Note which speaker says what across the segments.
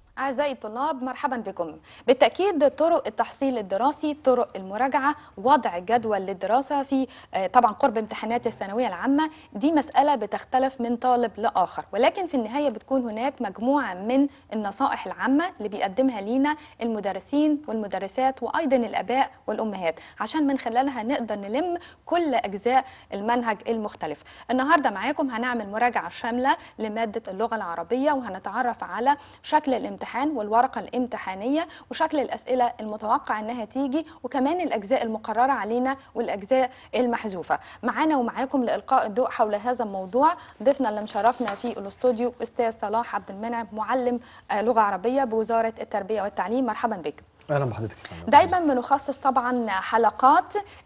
Speaker 1: أعزائي الطلاب مرحبا بكم بالتأكيد طرق التحصيل الدراسي طرق المراجعة وضع جدول للدراسة في آه، طبعا قرب امتحانات الثانوية العامة دي مسألة بتختلف من طالب لآخر ولكن في النهاية بتكون هناك مجموعة من النصائح العامة اللي بيقدمها لينا المدرسين والمدرسات وأيضا الآباء والأمهات عشان من خلالها نقدر نلم كل أجزاء المنهج المختلف النهاردة معاكم هنعمل مراجعة شاملة لمادة اللغة العربية وهنتعرف على شكل الامتحان والورقة الامتحانية وشكل الأسئلة المتوقع أنها تيجي وكمان الأجزاء المقررة علينا والأجزاء المحذوفة معانا ومعاكم لإلقاء الضوء حول هذا الموضوع ضيفنا اللي مشرفنا في الاستوديو أستاذ صلاح عبد المنعم معلم آه، لغة عربية بوزارة التربية والتعليم مرحبا بك
Speaker 2: اهلا بحضرتك يا فندم.
Speaker 1: دايما بنخصص طبعا حلقات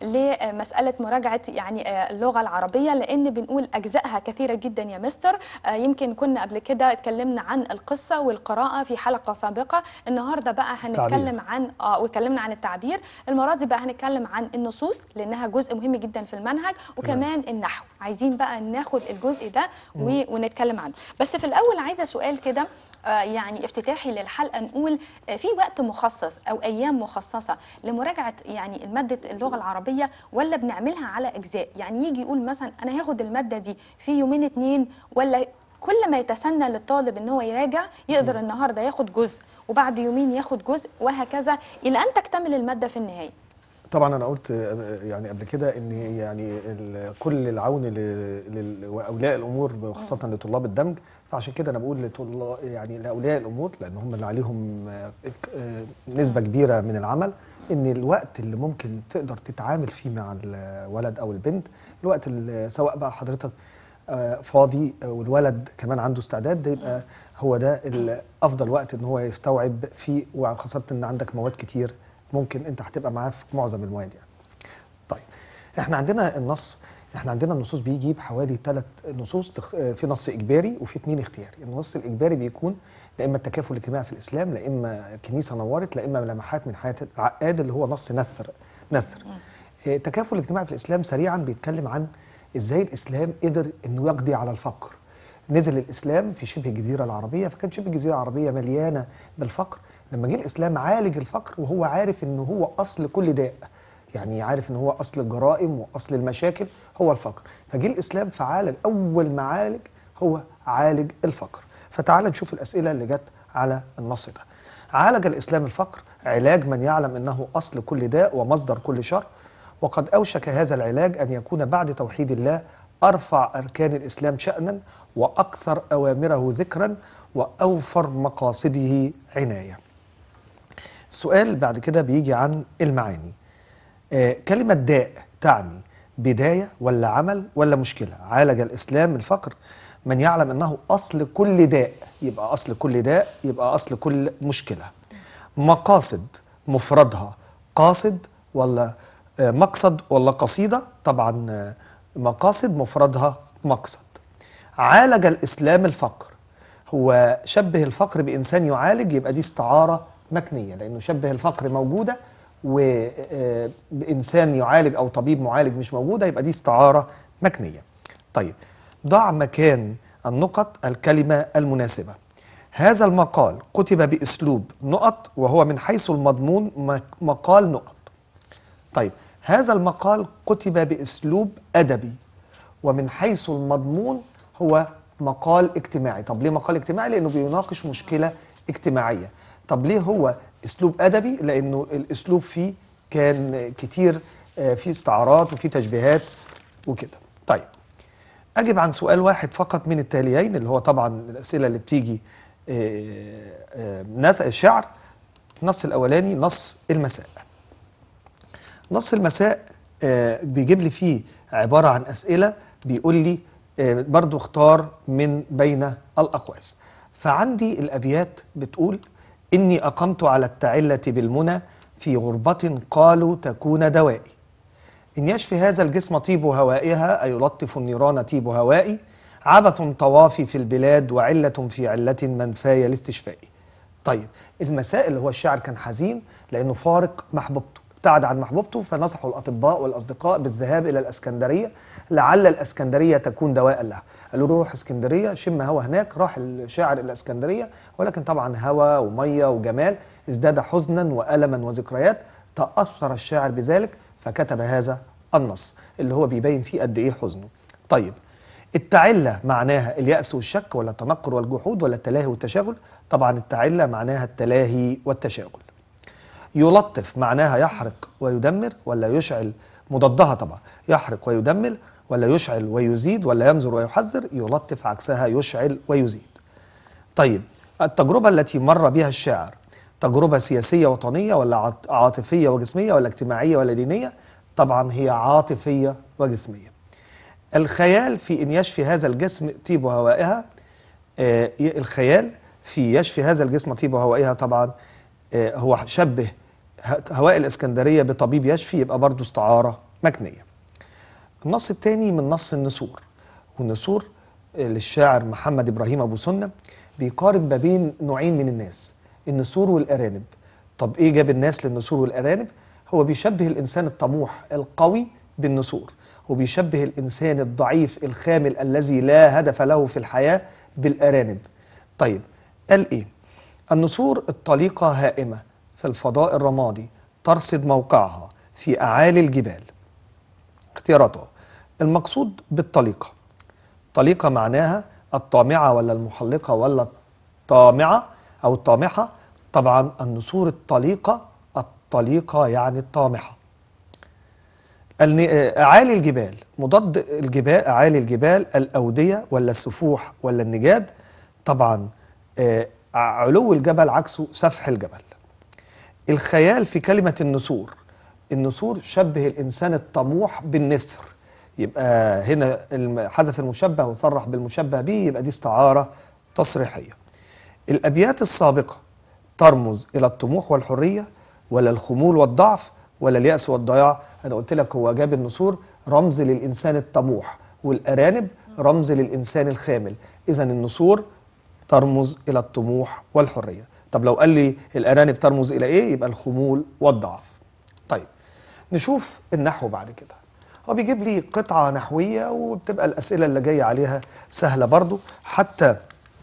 Speaker 1: لمساله مراجعه يعني آه، اللغه العربيه لان بنقول اجزائها كثيره جدا يا مستر آه، يمكن كنا قبل كده اتكلمنا عن القصه والقراءه في حلقه سابقه النهارده بقى هنتكلم عن اه واتكلمنا عن التعبير المره دي بقى هنتكلم عن النصوص لانها جزء مهم جدا في المنهج وكمان النحو عايزين بقى ناخد الجزء ده و- ونتكلم عنه بس في الاول عايزه سؤال كده آه، يعني افتتاحي للحلقه نقول آه، في وقت مخصص او ايام مخصصه لمراجعه يعني ماده اللغه العربيه ولا بنعملها على اجزاء يعني يجي يقول مثلا انا هاخد الماده دي في يومين اتنين ولا كل ما يتسنى للطالب ان هو يراجع يقدر النهارده ياخد جزء وبعد يومين ياخد جزء وهكذا الى ان تكتمل الماده في النهايه
Speaker 2: طبعا انا قلت آه، يعني قبل كده ان يعني ال- كل العون ل- لل- واولياء الامور خاصه لطلاب الدمج فعشان كده انا بقول لطلاب يعني لاولياء الامور لان هم اللي عليهم آه، آه، نسبه كبيره من العمل ان الوقت اللي ممكن تقدر تتعامل فيه مع الولد او البنت الوقت اللي سواء بقى حضرتك آه، فاضي آه، والولد كمان عنده استعداد ده يبقى هو ده ال- افضل وقت ان هو يستوعب فيه وخاصه ان عندك مواد كتير ممكن انت هتبقى معاه في معظم المواد يعني. طيب احنا عندنا النص احنا عندنا النصوص بيجي بحوالي ثلاث نصوص تخ... آه، في نص اجباري وفي اثنين اختياري النص الاجباري بيكون لا اما التكافل الاجتماعي في الاسلام لا اما كنيسه نورت لا اما لمحات من حياه العقاد اللي هو نص نثر نثر آه، التكافل الاجتماعي في الاسلام سريعا بيتكلم عن ازاي الاسلام قدر انه يقضي على الفقر نزل الاسلام في شبه الجزيره العربيه فكانت شبه الجزيره العربيه مليانه بالفقر لما جه الاسلام عالج الفقر وهو عارف ان هو اصل كل داء يعني عارف ان هو اصل الجرائم واصل المشاكل هو الفقر فجه الاسلام فعالج اول ما عالج هو عالج الفقر فتعال نشوف الاسئله اللي جت على النص ده عالج الاسلام الفقر علاج من يعلم انه اصل كل داء ومصدر كل شر وقد اوشك هذا العلاج ان يكون بعد توحيد الله ارفع اركان الاسلام شانا واكثر اوامره ذكرا واوفر مقاصده عنايه السؤال بعد كده بيجي عن المعاني آه، كلمة داء تعني بداية ولا عمل ولا مشكلة عالج الإسلام الفقر من يعلم أنه أصل كل داء يبقى أصل كل داء يبقى أصل كل مشكلة مقاصد مفردها قاصد ولا آه، مقصد ولا قصيدة طبعا آه، مقاصد مفردها مقصد عالج الإسلام الفقر هو شبه الفقر بإنسان يعالج يبقى دي استعارة مكنية لأنه شبه الفقر موجودة وإنسان يعالج أو طبيب معالج مش موجودة يبقى دي استعارة مكنية طيب ضع مكان النقط الكلمة المناسبة هذا المقال كتب بأسلوب نقط وهو من حيث المضمون م- مقال نقط طيب هذا المقال كتب بأسلوب أدبي ومن حيث المضمون هو مقال اجتماعي طب ليه مقال اجتماعي لأنه بيناقش مشكلة اجتماعية طب ليه هو أسلوب أدبي لأنه الأسلوب فيه كان كتير آه، فيه استعارات وفيه تشبيهات وكده طيب أجب عن سؤال واحد فقط من التاليين اللي هو طبعا الأسئلة اللي بتيجي آه، آه، نث- شعر النص الأولاني نص المساء نص المساء آه، بيجيب لي فيه عبارة عن أسئلة بيقول لي آه، برضو اختار من بين الأقواس فعندي الأبيات بتقول إني أقمت على التعلة بالمنى في غربة قالوا تكون دوائي إن يشفي هذا الجسم طيب هوائها أيلطف النيران طيب هوائي عبث طوافي في البلاد وعلة في علة منفاي الاستشفاء طيب المساء اللي هو الشاعر كان حزين لأنه فارق محبوبته ابتعد عن محبوبته فنصحوا الأطباء والأصدقاء بالذهاب إلى الأسكندرية لعل الأسكندرية تكون دواء له قالوا له روح اسكندرية شم هوا هناك راح الشاعر إلى الأسكندرية ولكن طبعا هوا ومية وجمال ازداد حزنا وألما وذكريات تأثر الشاعر بذلك فكتب هذا النص اللي هو بيبين فيه قد إيه حزنه طيب التعلة معناها اليأس والشك ولا التنقر والجحود ولا التلاهي والتشاغل طبعا التعلة معناها التلاهي والتشاغل يلطف معناها يحرق ويدمر ولا يشعل مضادها طبعا يحرق ويدمر ولا يشعل ويزيد ولا ينظر ويحذر يلطف عكسها يشعل ويزيد طيب التجربة التي مر بها الشاعر تجربة سياسية وطنية ولا عاط- عاطفية وجسمية ولا اجتماعية ولا دينية طبعا هي عاطفية وجسمية الخيال في ان يشفي هذا الجسم طيب هوائها آه، ي- الخيال في يشفي هذا الجسم طيب هوائها طبعا آه، هو شبه ه- هواء الاسكندريه بطبيب يشفي يبقى برضه استعاره مكنيه. النص الثاني من نص النسور والنسور آه، للشاعر محمد ابراهيم ابو سنه بيقارن ما بين نوعين من الناس النسور والارانب. طب ايه جاب الناس للنسور والارانب؟ هو بيشبه الانسان الطموح القوي بالنسور وبيشبه الانسان الضعيف الخامل الذي لا هدف له في الحياه بالارانب. طيب قال ايه؟ النسور الطليقه هائمه في الفضاء الرمادي ترصد موقعها في اعالي الجبال. اختياراته المقصود بالطليقه طليقه معناها الطامعه ولا المحلقه ولا الطامعه او الطامحه طبعا النسور الطليقه الطليقه يعني الطامحه الن- آه، اعالي الجبال مضاد الجبال اعالي الجبال الاوديه ولا السفوح ولا النجاد طبعا آه، علو الجبل عكسه سفح الجبل الخيال في كلمه النسور النسور شبه الانسان الطموح بالنسر يبقى هنا الم- حذف المشبه وصرح بالمشبه به يبقى دي استعاره تصريحيه الابيات السابقه ترمز الى الطموح والحريه ولا الخمول والضعف ولا الياس والضياع انا قلت لك هو جاب النسور رمز للانسان الطموح والارانب رمز للانسان الخامل اذا النسور ترمز الى الطموح والحريه طب لو قال لي الارانب ترمز الى ايه يبقى الخمول والضعف طيب نشوف النحو بعد كده هو بيجيب لي قطعة نحوية وبتبقى الأسئلة اللي جاية عليها سهلة برضو حتى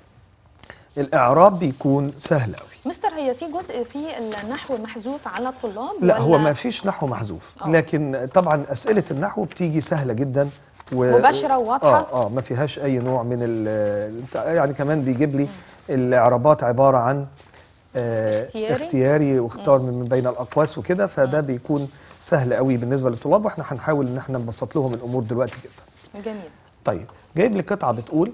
Speaker 2: الإعراب بيكون سهل قوي
Speaker 1: مستر هي في جزء في النحو محذوف على الطلاب
Speaker 2: لا هو
Speaker 1: ولا
Speaker 2: ما فيش نحو محذوف
Speaker 1: آه.
Speaker 2: لكن طبعا أسئلة النحو بتيجي سهلة جدا و...
Speaker 1: مباشرة وواضحة؟
Speaker 2: اه اه ما فيهاش أي نوع من ال... يعني كمان بيجيب لي الإعرابات عبارة عن آه
Speaker 1: اختياري؟
Speaker 2: اختياري واختار من من بين الأقواس وكده فده بيكون سهل قوي بالنسبة للطلاب واحنا هنحاول ان احنا نبسط لهم الأمور دلوقتي جدا
Speaker 1: جميل
Speaker 2: طيب جايب لي قطعة بتقول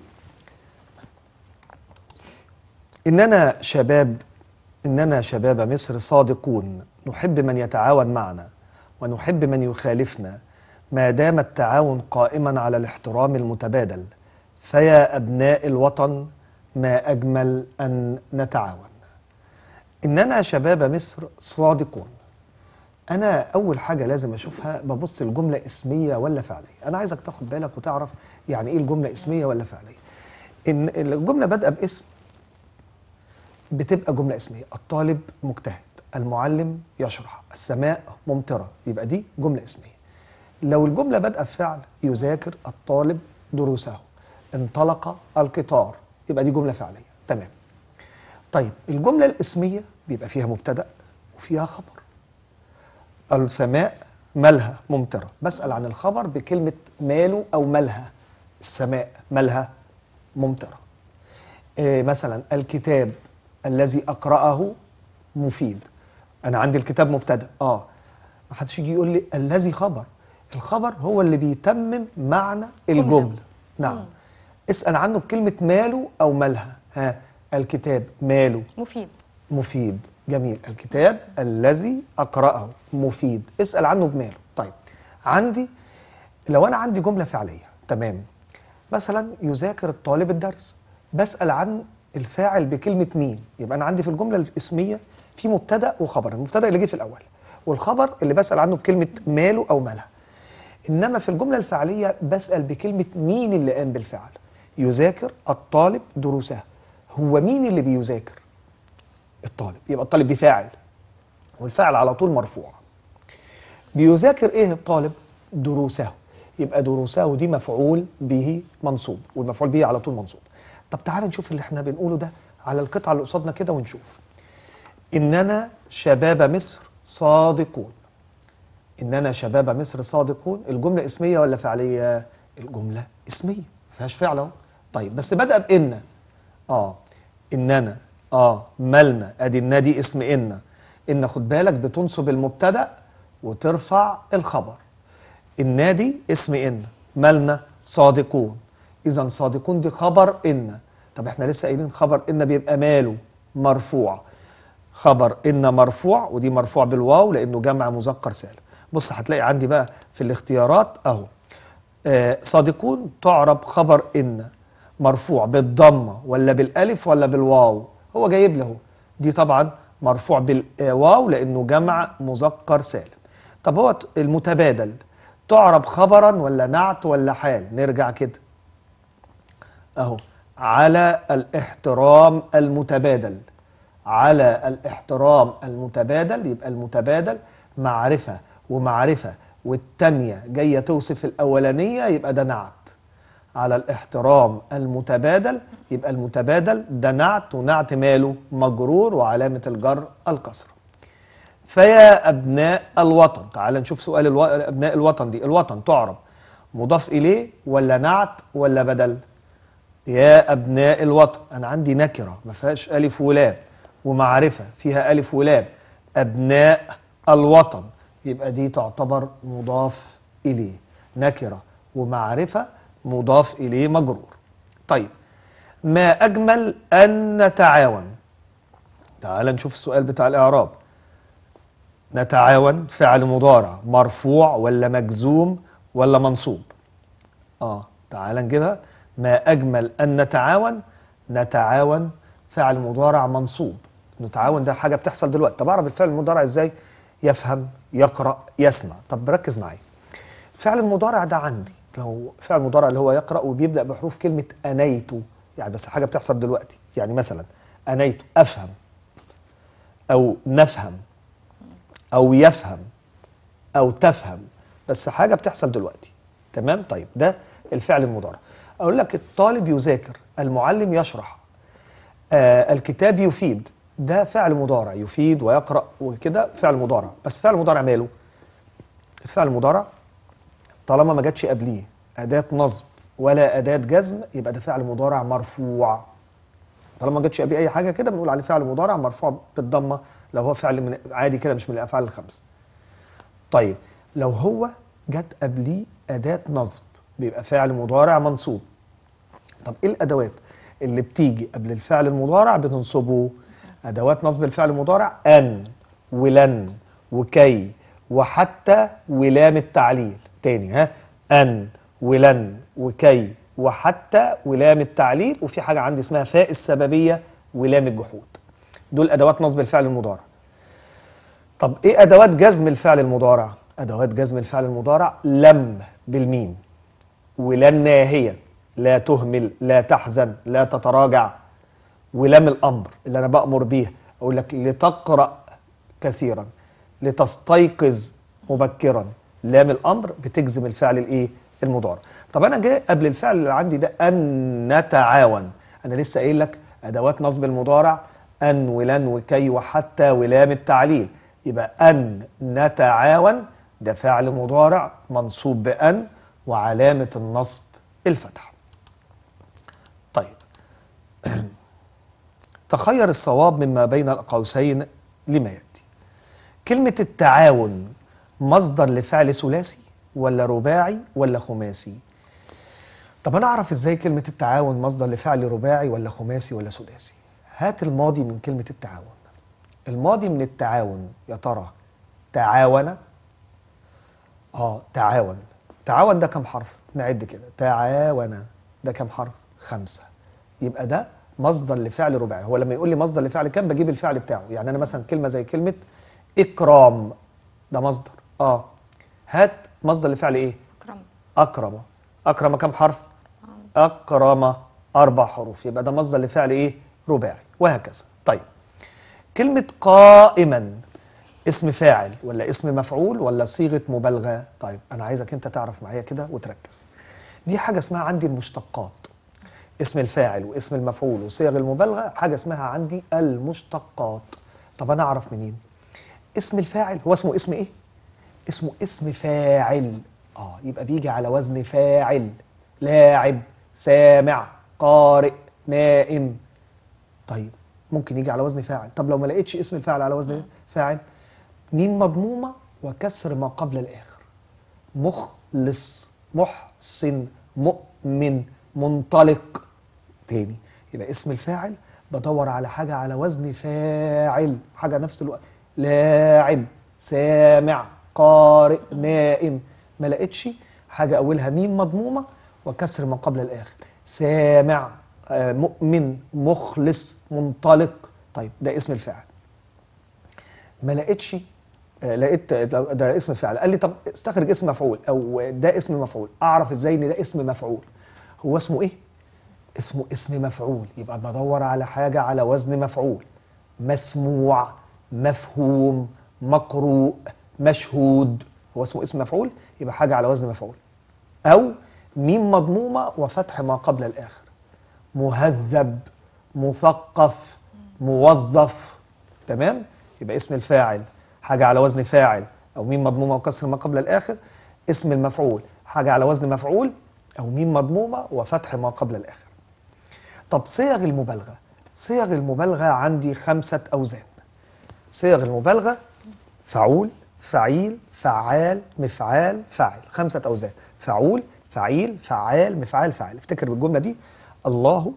Speaker 2: إننا شباب إننا شباب مصر صادقون نحب من يتعاون معنا ونحب من يخالفنا ما دام التعاون قائما على الاحترام المتبادل فيا أبناء الوطن ما أجمل أن نتعاون إننا شباب مصر صادقون انا اول حاجه لازم اشوفها ببص الجمله اسميه ولا فعليه انا عايزك تاخد بالك وتعرف يعني ايه الجمله اسميه ولا فعليه ان الجمله بادئه باسم بتبقى جمله اسميه الطالب مجتهد المعلم يشرح السماء ممطره يبقى دي جمله اسميه لو الجمله بادئه بفعل يذاكر الطالب دروسه انطلق القطار يبقى دي جمله فعليه تمام طيب الجمله الاسميه بيبقى فيها مبتدا وفيها خبر السماء مالها ممطرة بسأل عن الخبر بكلمة ماله أو مالها السماء مالها ممطرة إيه مثلا الكتاب الذي أقرأه مفيد أنا عندي الكتاب مبتدأ آه ما حدش يجي يقول لي الذي خبر الخبر هو اللي بيتمم معنى الجملة نعم
Speaker 1: مم.
Speaker 2: اسأل عنه بكلمة ماله أو مالها ها الكتاب ماله
Speaker 1: مفيد
Speaker 2: مفيد جميل الكتاب الذي أقرأه مفيد اسأل عنه بماله طيب عندي لو أنا عندي جملة فعلية تمام مثلا يذاكر الطالب الدرس بسأل عن الفاعل بكلمة مين يبقى أنا عندي في الجملة الاسمية في مبتدأ وخبر المبتدأ اللي جه في الأول والخبر اللي بسأل عنه بكلمة ماله أو مالها إنما في الجملة الفعلية بسأل بكلمة مين اللي قام بالفعل يذاكر الطالب دروسه هو مين اللي بيذاكر الطالب يبقى الطالب دي فاعل والفاعل على طول مرفوع بيذاكر ايه الطالب دروسه يبقى دروسه دي مفعول به منصوب والمفعول به على طول منصوب طب تعال نشوف اللي احنا بنقوله ده على القطعه اللي قصادنا كده ونشوف اننا شباب مصر صادقون اننا شباب مصر صادقون الجمله اسميه ولا فعليه الجمله اسميه ما فيهاش فعل اهو طيب بس بدا بان اه اننا اه مالنا ادي النادي اسم ان ان خد بالك بتنصب المبتدا وترفع الخبر النادي اسم ان مالنا صادقون اذا صادقون دي خبر ان طب احنا لسه قايلين خبر ان بيبقى ماله مرفوع خبر ان مرفوع ودي مرفوع بالواو لانه جمع مذكر سالم بص هتلاقي عندي بقى في الاختيارات اهو آه صادقون تعرب خبر ان مرفوع بالضمه ولا بالالف ولا بالواو هو جايب له دي طبعا مرفوع بالواو لانه جمع مذكر سالم طب هو المتبادل تعرب خبرا ولا نعت ولا حال نرجع كده اهو على الاحترام المتبادل على الاحترام المتبادل يبقى المتبادل معرفة ومعرفة والتانية جاية توصف الأولانية يبقى ده نعت على الاحترام المتبادل يبقى المتبادل ده نعت ونعت ماله مجرور وعلامة الجر الكسرة فيا أبناء الوطن تعال نشوف سؤال الو... أبناء الوطن دي الوطن تعرب مضاف إليه ولا نعت ولا بدل يا أبناء الوطن أنا عندي نكرة ما فيهاش ألف ولام ومعرفة فيها ألف ولام أبناء الوطن يبقى دي تعتبر مضاف إليه نكرة ومعرفة مضاف إليه مجرور طيب ما أجمل أن نتعاون تعال نشوف السؤال بتاع الإعراب نتعاون فعل مضارع مرفوع ولا مجزوم ولا منصوب اه تعال نجيبها ما أجمل أن نتعاون نتعاون فعل مضارع منصوب نتعاون ده حاجة بتحصل دلوقتي طب أعرف الفعل المضارع إزاي يفهم يقرأ يسمع طب ركز معايا فعل المضارع ده عندي لو فعل مضارع اللي هو يقرأ وبيبدأ بحروف كلمة أنيت يعني بس حاجة بتحصل دلوقتي يعني مثلا أنيت أفهم أو نفهم أو يفهم أو تفهم بس حاجة بتحصل دلوقتي تمام طيب ده الفعل المضارع أقول لك الطالب يذاكر المعلم يشرح آه الكتاب يفيد ده فعل مضارع يفيد ويقرأ وكده فعل مضارع بس فعل مضارع ماله الفعل المضارع طالما ما جاتش قبليه أداة نصب ولا أداة جزم يبقى ده فعل مضارع مرفوع طالما ما جاتش قبليه أي حاجة كده بنقول عليه فعل مضارع مرفوع بالضمة لو هو فعل من عادي كده مش من الأفعال الخمس طيب لو هو جت قبليه أداة نصب بيبقى فعل مضارع منصوب طب إيه الأدوات اللي بتيجي قبل الفعل المضارع بتنصبه أدوات نصب الفعل المضارع أن ولن وكي وحتى ولام التعليل تاني ها أن ولن وكي وحتى ولام التعليل وفي حاجة عندي اسمها فاء السببية ولام الجحود دول أدوات نصب الفعل المضارع طب إيه أدوات جزم الفعل المضارع أدوات جزم الفعل المضارع لم بالميم ولن ناهية لا تهمل لا تحزن لا تتراجع ولام الأمر اللي أنا بأمر بيه أقول لك لتقرأ كثيرا لتستيقظ مبكرا لام الأمر بتجزم الفعل الإيه المضارع طب أنا جاي قبل الفعل اللي عندي ده أن نتعاون أنا لسه قايل لك أدوات نصب المضارع أن ولن وكي وحتى ولام التعليل يبقى أن نتعاون ده فعل مضارع منصوب بأن وعلامة النصب الفتح طيب تخير الصواب مما بين القوسين لما يأتي كلمة التعاون مصدر لفعل ثلاثي ولا رباعي ولا خماسي طب انا اعرف ازاي كلمة التعاون مصدر لفعل رباعي ولا خماسي ولا سداسي هات الماضي من كلمة التعاون الماضي من التعاون يا ترى تعاون اه تعاون تعاون ده كم حرف نعد كده تعاون ده كم حرف خمسة يبقى ده مصدر لفعل رباعي هو لما يقول لي مصدر لفعل كام بجيب الفعل بتاعه يعني انا مثلا كلمة زي كلمة اكرام ده مصدر اه هات مصدر لفعل ايه
Speaker 1: اكرم
Speaker 2: اكرم اكرم كم حرف اكرم اربع حروف يبقى ده مصدر لفعل ايه رباعي وهكذا طيب كلمة قائما اسم فاعل ولا اسم مفعول ولا صيغه مبالغه طيب انا عايزك انت تعرف معايا كده وتركز دي حاجه اسمها عندي المشتقات اسم الفاعل واسم المفعول وصيغ المبالغه حاجه اسمها عندي المشتقات طب انا اعرف منين اسم الفاعل هو اسمه اسم ايه اسمه اسم فاعل اه يبقى بيجي على وزن فاعل لاعب سامع قارئ نائم طيب ممكن يجي على وزن فاعل طب لو ما لقيتش اسم الفاعل على وزن فاعل ميم مضمومه وكسر ما قبل الاخر مخلص محسن مؤمن منطلق تاني يبقى اسم الفاعل بدور على حاجة على وزن فاعل حاجة نفس الوقت لاعب سامع قارئ نائم ما لقيتش حاجة أولها ميم مضمومة وكسر ما قبل الآخر سامع آه، مؤمن مخلص منطلق طيب ده اسم الفاعل ما لقيتش آه، لقيت ده ده اسم فعل قال لي طب استخرج اسم مفعول او ده اسم مفعول اعرف ازاي ان ده اسم مفعول هو اسمه ايه اسمه اسم مفعول يبقى بدور على حاجه على وزن مفعول مسموع مفهوم مقروء مشهود هو اسمه اسم مفعول يبقى حاجه على وزن مفعول او ميم مضمومه وفتح ما قبل الاخر مهذب مثقف موظف تمام يبقى اسم الفاعل حاجة على وزن فاعل أو ميم مضمومة وكسر ما قبل الآخر اسم المفعول حاجة على وزن مفعول أو ميم مضمومة وفتح ما قبل الآخر طب صيغ المبالغة صيغ المبالغة عندي خمسة أوزان صيغ المبالغة فعول فعيل فعال مفعال فاعل خمسة أوزان فعول فعيل فعال مفعال فاعل افتكر بالجملة دي الله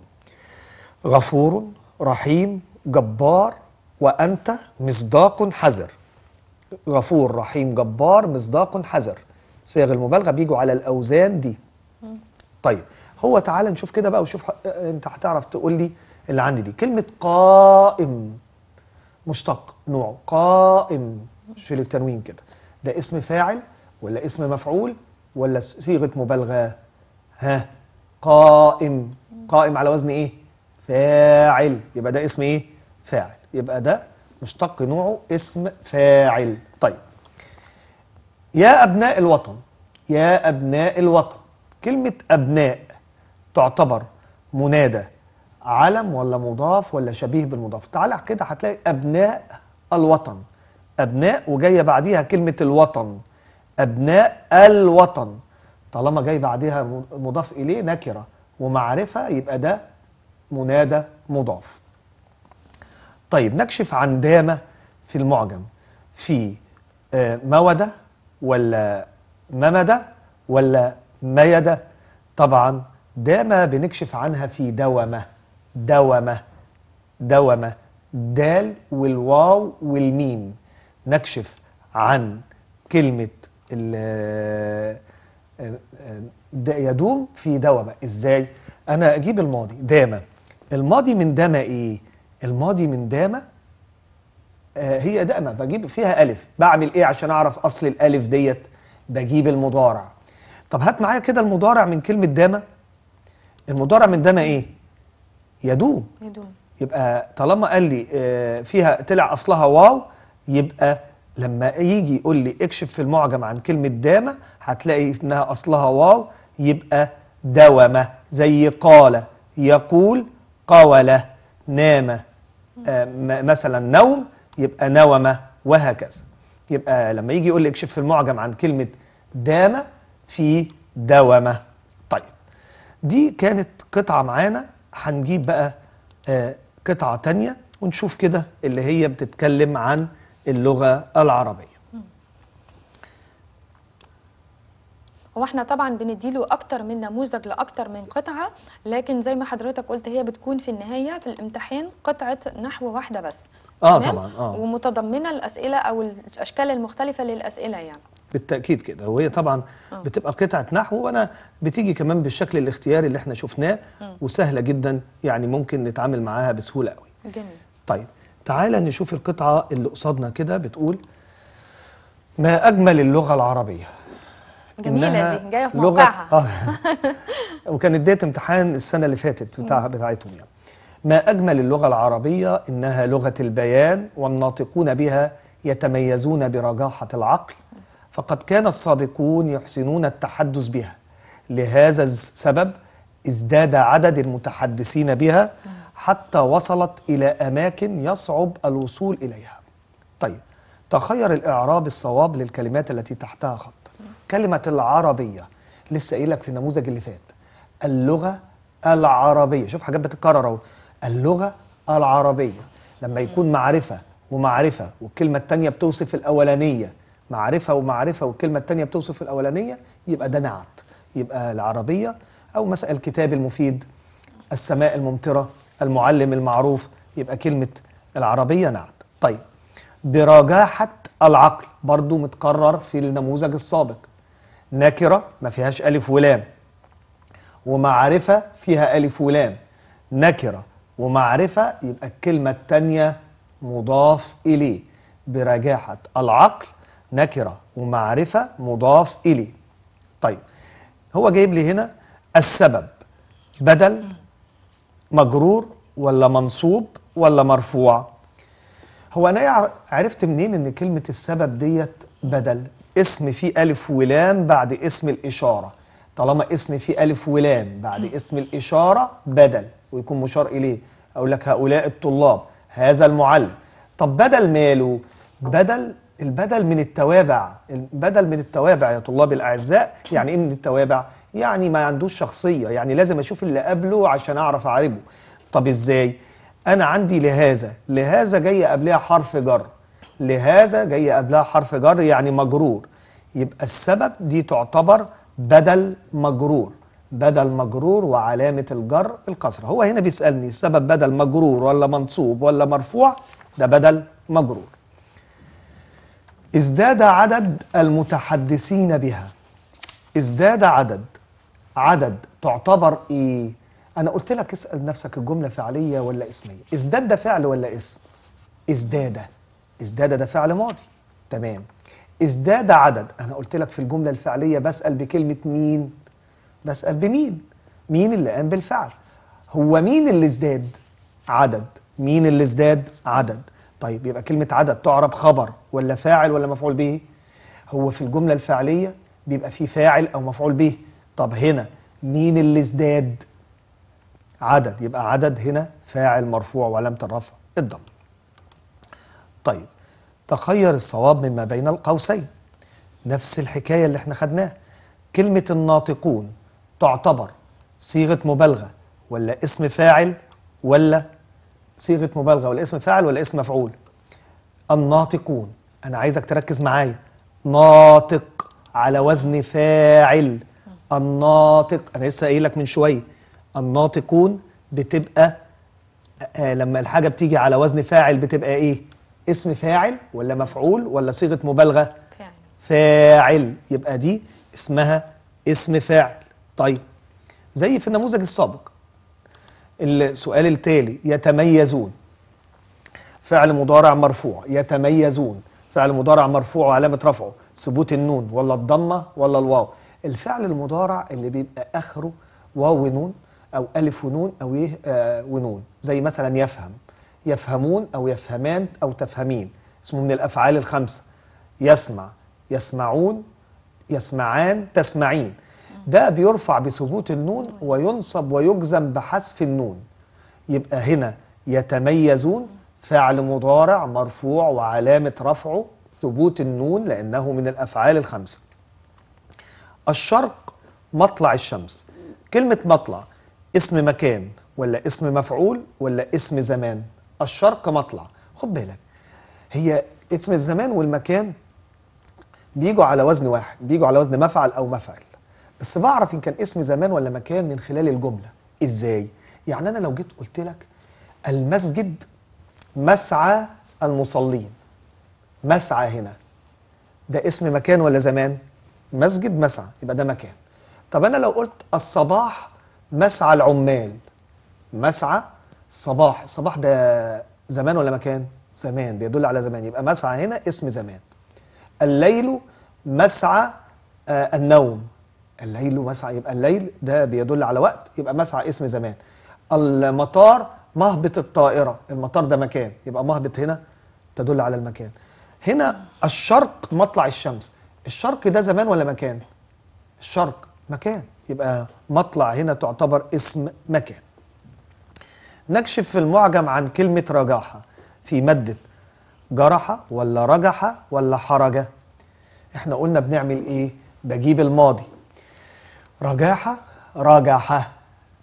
Speaker 2: غفور رحيم جبار وأنت مصداق حذر غفور رحيم جبار مصداق حذر صيغ المبالغة بيجوا على الأوزان دي
Speaker 1: مم.
Speaker 2: طيب هو تعال نشوف كده بقى وشوف ح- انت هتعرف تقول لي اللي عندي دي كلمة قائم مشتق نوعه قائم شيل التنوين كده ده اسم فاعل ولا اسم مفعول ولا صيغة مبالغة ها قائم قائم على وزن ايه فاعل يبقى ده اسم ايه فاعل يبقى ده مشتق نوعه اسم فاعل طيب يا أبناء الوطن يا أبناء الوطن كلمة أبناء تعتبر منادى علم ولا مضاف ولا شبيه بالمضاف تعال كده هتلاقي أبناء الوطن أبناء وجاية بعديها كلمة الوطن أبناء الوطن طالما جاي بعديها مضاف إليه نكرة ومعرفة يبقى ده منادى مضاف طيب نكشف عن دامة في المعجم في آه، مودة ولا ممدة ولا ميدة طبعا دامة بنكشف عنها في دومة دومة دومة دال والواو والميم نكشف عن كلمة ال- د- يدوم في دومة ازاي انا اجيب الماضي دامة الماضي من دامة ايه الماضي من دامة آه، هي دامة بجيب فيها ألف بعمل إيه عشان أعرف أصل الألف ديت بجيب المضارع طب هات معايا كده المضارع من كلمة دامة المضارع من دامة إيه يدوم
Speaker 1: يدوم
Speaker 2: يبقى طالما قال لي آه، فيها طلع أصلها واو يبقى لما يجي يقول لي اكشف في المعجم عن كلمة دامة هتلاقي إنها أصلها واو يبقى دومة زي قال يقول قول نام آه، م- مثلا نوم يبقى نوم وهكذا يبقى لما يجي يقول لي اكشف في المعجم عن كلمة دامة في دومة طيب دي كانت قطعة معانا هنجيب بقى آه، قطعة تانية ونشوف كده اللي هي بتتكلم عن اللغة العربية
Speaker 1: هو احنا طبعا بنديله اكتر من نموذج لاكتر من قطعه لكن زي ما حضرتك قلت هي بتكون في النهايه في الامتحان قطعه نحو واحده بس
Speaker 2: اه
Speaker 1: تمام؟
Speaker 2: طبعا اه
Speaker 1: ومتضمنه الاسئله او الاشكال المختلفه للاسئله يعني
Speaker 2: بالتأكيد كده وهي طبعا
Speaker 1: آه.
Speaker 2: بتبقى قطعة نحو وانا بتيجي كمان بالشكل الاختياري اللي احنا شفناه
Speaker 1: مم.
Speaker 2: وسهلة جدا يعني ممكن نتعامل معاها بسهولة قوي
Speaker 1: جميل
Speaker 2: طيب تعالى نشوف القطعة اللي قصادنا كده بتقول ما أجمل اللغة العربية
Speaker 1: جميله
Speaker 2: إنها
Speaker 1: دي جايه في
Speaker 2: لغة-
Speaker 1: موقعها
Speaker 2: آه. وكانت ديت امتحان السنة اللي فاتت بتاع بتاعتهم يعني ما أجمل اللغة العربية إنها لغة البيان والناطقون بها يتميزون برجاحة العقل فقد كان السابقون يحسنون التحدث بها لهذا السبب ازداد عدد المتحدثين بها حتى وصلت إلى أماكن يصعب الوصول إليها طيب تخير الإعراب الصواب للكلمات التي تحتها خط كلمة العربية لسه قايلك في النموذج اللي فات اللغة العربية شوف حاجات بتتكرر اهو اللغة العربية لما يكون معرفة ومعرفة والكلمة التانية بتوصف الأولانية معرفة ومعرفة والكلمة التانية بتوصف الأولانية يبقى ده نعت يبقى العربية أو مثلا الكتاب المفيد السماء الممطرة المعلم المعروف يبقى كلمة العربية نعت طيب برجاحة العقل برضو متكرر في النموذج السابق نكرة ما فيهاش ألف ولام ومعرفة فيها ألف ولام نكرة ومعرفة يبقى الكلمة التانية مضاف إليه برجاحة العقل نكرة ومعرفة مضاف إليه طيب هو جايب لي هنا السبب بدل مجرور ولا منصوب ولا مرفوع هو انا يع- عرفت منين ان كلمة السبب ديت بدل اسم فيه الف ولام بعد اسم الاشارة طالما اسم فيه الف ولام بعد اسم الاشارة بدل ويكون مشار اليه اقول لك هؤلاء الطلاب هذا المعلم طب بدل ماله بدل البدل من التوابع البدل من التوابع يا طلاب الاعزاء يعني ايه من التوابع يعني ما عندوش شخصية يعني لازم اشوف اللي قبله عشان اعرف اعربه طب ازاي انا عندي لهذا لهذا جاي قبلها حرف جر لهذا جاي قبلها حرف جر يعني مجرور يبقى السبب دي تعتبر بدل مجرور بدل مجرور وعلامة الجر الكسرة هو هنا بيسألني السبب بدل مجرور ولا منصوب ولا مرفوع ده بدل مجرور ازداد عدد المتحدثين بها ازداد عدد عدد تعتبر ايه انا قلت لك اسال نفسك الجمله فعليه ولا اسميه ازداد ده فعل ولا اسم ازداد ازداد ده فعل ماضي تمام ازداد عدد انا قلت لك في الجمله الفعليه بسال بكلمه مين بسال بمين مين اللي قام بالفعل هو مين اللي ازداد عدد مين اللي ازداد عدد طيب يبقى كلمه عدد تعرب خبر ولا فاعل ولا مفعول به هو في الجمله الفعليه بيبقى فيه فاعل او مفعول به طب هنا مين اللي ازداد عدد يبقى عدد هنا فاعل مرفوع وعلامة الرفع الضم طيب تخير الصواب مما بين القوسين نفس الحكاية اللي احنا خدناها كلمة الناطقون تعتبر صيغة مبالغة ولا اسم فاعل ولا صيغة مبالغة ولا اسم فاعل ولا اسم مفعول الناطقون انا عايزك تركز معايا ناطق على وزن فاعل الناطق انا لسه قايل لك من شويه الناطقون بتبقى آه لما الحاجه بتيجي على وزن فاعل بتبقى ايه اسم فاعل ولا مفعول ولا صيغه مبالغه
Speaker 1: فعلا
Speaker 2: فاعل يبقى دي اسمها اسم فاعل طيب زي في النموذج السابق السؤال التالي يتميزون فعل مضارع مرفوع يتميزون فعل مضارع مرفوع وعلامة رفعه ثبوت النون ولا الضمة ولا الواو الفعل المضارع اللي بيبقى آخره واو ونون أو ألف ونون أو يه آه ونون زي مثلا يفهم يفهمون أو يفهمان أو تفهمين اسمه من الأفعال الخمسة يسمع يسمعون يسمعان تسمعين ده بيرفع بثبوت النون وينصب ويجزم بحذف النون يبقى هنا يتميزون فعل مضارع مرفوع وعلامة رفعه ثبوت النون لأنه من الأفعال الخمسة الشرق مطلع الشمس كلمة مطلع اسم مكان ولا اسم مفعول ولا اسم زمان الشرق مطلع خد بالك هي اسم الزمان والمكان بيجوا على وزن واحد بيجوا على وزن مفعل أو مفعل بس بعرف إن كان اسم زمان ولا مكان من خلال الجملة إزاي يعني أنا لو جيت قلت لك المسجد مسعى المصلين مسعى هنا ده اسم مكان ولا زمان مسجد مسعى يبقى ده مكان طب انا لو قلت الصباح مسعى العمال مسعى صباح صباح ده زمان ولا مكان زمان بيدل على زمان يبقى مسعى هنا اسم زمان الليل مسعى آه النوم الليل مسعى يبقى الليل ده بيدل على وقت يبقى مسعى اسم زمان المطار مهبط الطائرة المطار ده مكان يبقى مهبط هنا تدل على المكان هنا الشرق مطلع الشمس الشرق ده زمان ولا مكان الشرق مكان يبقى مطلع هنا تعتبر اسم مكان نكشف في المعجم عن كلمة رجاحة في مادة جرح ولا رجح ولا حرجة احنا قلنا بنعمل ايه بجيب الماضي رجاحة رجح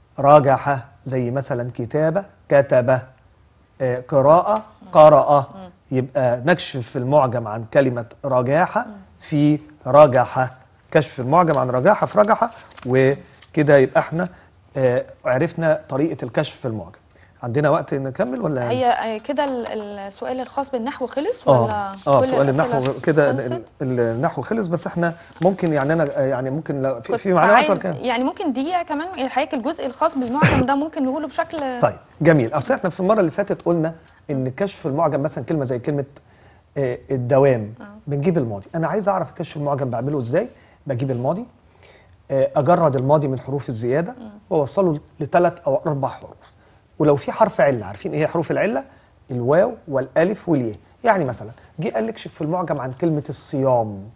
Speaker 2: رجح زي مثلا كتابة كتب آه، قراءة قرأ يبقى نكشف في المعجم عن كلمة رجاحة في رجح كشف المعجم عن رجاحة في رجحة وكده يبقى احنا آه، عرفنا طريقة الكشف في المعجم عندنا وقت نكمل ولا
Speaker 1: هي آه، كده ال- السؤال الخاص بالنحو خلص
Speaker 2: اه
Speaker 1: ولا
Speaker 2: اه
Speaker 1: كل
Speaker 2: سؤال
Speaker 1: الأسئلة
Speaker 2: النحو كده
Speaker 1: خلصت؟
Speaker 2: ال- ال- النحو خلص بس احنا ممكن يعني انا يعني ممكن لو في,
Speaker 1: كنت
Speaker 2: في معانا وقت
Speaker 1: عايز
Speaker 2: ولا كده
Speaker 1: يعني ممكن دقيقة كمان حضرتك الجزء الخاص بالمعجم ده ممكن نقوله بشكل
Speaker 2: طيب جميل اصل احنا في المره اللي فاتت قلنا ان كشف المعجم مثلا كلمه زي كلمه آه، الدوام
Speaker 1: آه.
Speaker 2: بنجيب الماضي انا عايز اعرف كشف المعجم بعمله ازاي بجيب الماضي آه، اجرد الماضي من حروف الزياده واوصله لثلاث او اربع حروف ولو في حرف عله عارفين ايه هي حروف العله الواو والالف والياء يعني مثلا جه قال لك اكشف في المعجم عن كلمه الصيام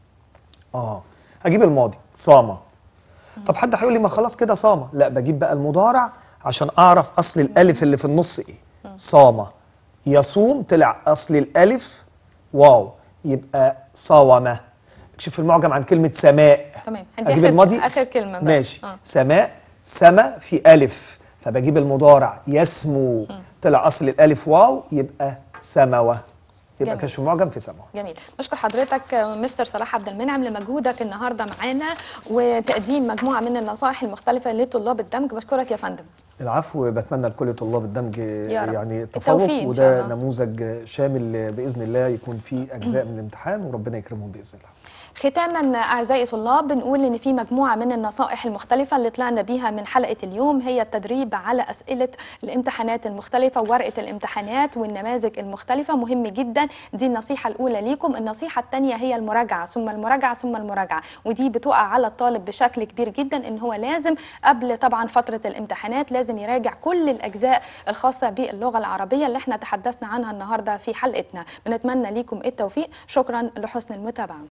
Speaker 2: اه هجيب الماضي صام طب حد هيقول لي ما خلاص كده صام لا بجيب بقى المضارع عشان اعرف اصل الالف اللي في النص ايه صام يصوم طلع اصل الالف واو يبقى صوم اكشف في المعجم عن كلمه سماء
Speaker 1: تمام هدي
Speaker 2: اجيب
Speaker 1: آخر-
Speaker 2: الماضي
Speaker 1: آخر كلمة بقى.
Speaker 2: ماشي
Speaker 1: آه.
Speaker 2: سماء سما في الف فبجيب المضارع يسمو طلع اصل الالف واو يبقى سموه يبقى
Speaker 1: جميل.
Speaker 2: كشف المعجم في سموه
Speaker 1: جميل نشكر حضرتك آه، مستر صلاح عبد المنعم لمجهودك النهارده معانا وتقديم مجموعه من النصائح المختلفه لطلاب الدمج بشكرك يا فندم
Speaker 2: العفو بتمنى لكل طلاب الدمج
Speaker 1: يا رب.
Speaker 2: يعني
Speaker 1: التوفيق
Speaker 2: تفوق
Speaker 1: إن شاء
Speaker 2: وده
Speaker 1: الله.
Speaker 2: نموذج شامل باذن الله يكون فيه اجزاء من الامتحان وربنا يكرمهم باذن الله
Speaker 1: ختاما اعزائي الطلاب بنقول ان في مجموعه من النصائح المختلفه اللي طلعنا بيها من حلقه اليوم هي التدريب على اسئله الامتحانات المختلفه وورقه الامتحانات والنماذج المختلفه مهم جدا دي النصيحه الاولى ليكم النصيحه الثانيه هي المراجعه ثم المراجعه ثم المراجعه ودي بتقع على الطالب بشكل كبير جدا ان هو لازم قبل طبعا فتره الامتحانات لازم يراجع كل الاجزاء الخاصه باللغه العربيه اللي احنا تحدثنا عنها النهارده في حلقتنا بنتمنى ليكم التوفيق شكرا لحسن المتابعه